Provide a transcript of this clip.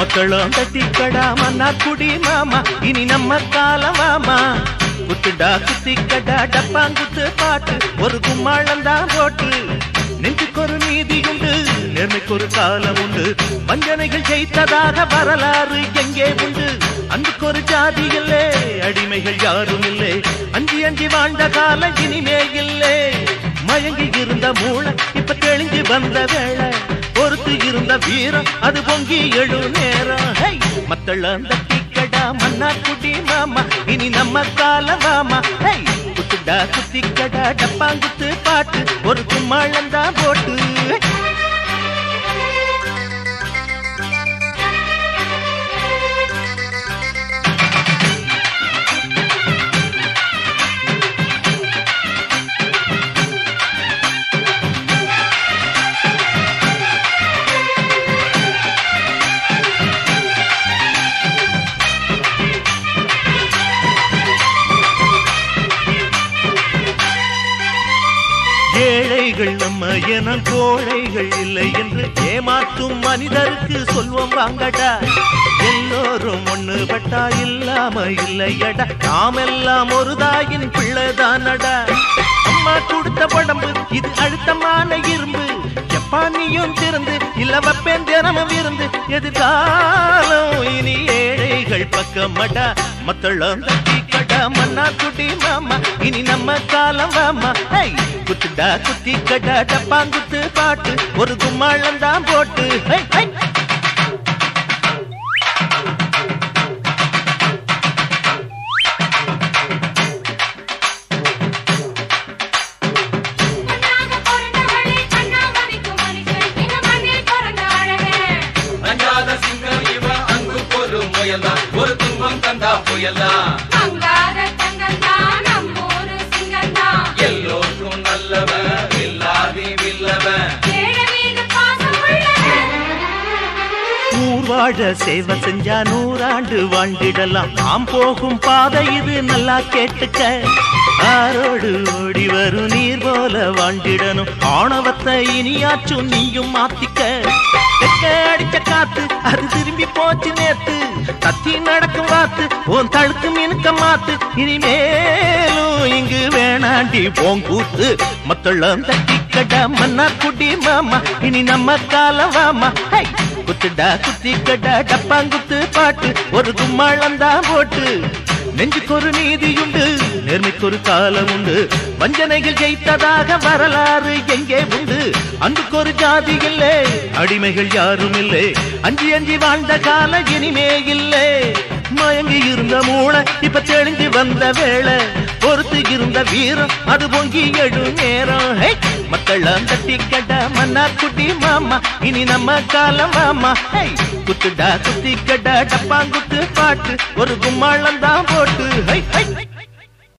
மக்களும் தட்டிக்கடா மன்னா குடி மாமா இனி நம்ம காலம் மாமா குத்துடா குத்திக்கடா டப்பாங்குத்து பாட்டு ஒரு கும்மாளம் தான் போட்டு நெஞ்சுக்கு ஒரு நீதி உண்டு நேர்மைக்கு ஒரு காலம் உண்டு வஞ்சனைகள் ஜெயித்ததாக வரலாறு எங்கே உண்டு அன்புக்கு ஒரு ஜாதி இல்லை அடிமைகள் யாரும் இல்லை அஞ்சி அஞ்சி வாழ்ந்த காலம் இனிமே இல்லை மயங்கி இருந்த மூளை இப்ப தெளிஞ்சு வந்த வேளை பொறுத்து இருந்த வீரம் அது பொங்கி எழு நேரம் ஹை! மத்தளம் தட்டிக்கடா மன்னா குடி மாமா இனி நம்ம காலம் மாமா ஹை! குத்துடா குத்திக்கடா டப்பாங்குத்து பாட்டு ஒரு கும்மாளம் தான் போட்டு ஏழைகள் நம்ம என கோழைகள் இல்லை என்று ஏமாற்றும் மனிதருக்கு சொல்வோம் வாங்கடா எல்லோரும் ஒண்ணு பட்டா இல்லாம இல்லையடா நாமெல்லாம் ஒரு தாயின் பிள்ளைதானடா அம்மா கொடுத்த உடம்பு இது அழுத்தமான இரும்பு எப்பா நீயும் திறந்து இல்ல வப்பேன் தினமும் இருந்து எதிர்காலம் இனி ஏழைகள் பக்கமடா மத்தளம் தட்டி கடா மன்னா குடி மாமா இனி நம்ம காலம் வாமா ஹை! குத்துடா குத்தி கடா டப்பாங்குத்து பாட்டு ஒரு கும்மாளம் தான் போட்டு ஹை, ஹை! பொன்னாக பிறந்தவளே கண்ணாமணிக்கு மனுஷன் இந்த மண்ணில் பிறந்த அழகே அஞ்சாத சிங்கம் இவன் அங்கு ஒரு முயல்தான் ஒரு துன்பம் தந்தா புயல்தான் மங்காத தங்கந்தான் நம்மூரு சிங்கந்தான் எல்லோருக்கும் நல்லவன் இல்லாதி வில்லவன் ஏழை மீது பாசம் உள்ளவன் ஊர் வாழ சேவை செஞ்சா நூறாண்டு வாழ்ந்திடலாம் நாம் போகும் பாதை இது நல்லா கேட்டுக்க ஆரோடு ஓடி வரும் நீர் போல வாழ்ந்திடணும் ஆணவத்தை இனியாச்சும் நீயும் மாத்திக்க தெக்க அடிச்ச காத்து அது திரும்பி போச்சு நேத்து தத்தி நடக்கும் வாத்து உன் தழுக்கு மினுக்க மாத்து இனிமேலும் இங்கு வேணாண்டி போங்கூத்து மத்தளம் தட்டி கடா மன்னா குடி மாமா இனி நம்ம காலம் வாமா ஹை! குத்துடா குத்தி கடா டப்பாங்குத்து பாட்டு ஒரு கும்மாளம் தான் போட்டு நெஞ்சுக்கு ஒரு நீதியுண்டு நேர்மைக்கு ஒரு காலம் உண்டு வஞ்சனைகள் ஜெயித்ததாக வரலாறு எங்கே உண்டு அன்புக்கு ஒரு ஜாதி இல்லை அடிமைகள் யாரும் இல்லை அஞ்சி அஞ்சி வாழ்ந்த காலம் இனிமே இல்லை மயங்கி இருந்த மூளை இப்ப தெளிஞ்சு வந்த வேளை பொறுத்து இருந்த வீரம் அது பொங்கி எழு நேரம் ஹே! மக்களாம் தட்டி கட மன்னா குட்டி மாமா இனி நம்ம காலம் மாமா ஹே! குத்துடா குத்தி கட டப்பாங்குத்து பாட்டு ஒரு கும்மாளம் தான் போட்டு ஹை ஹை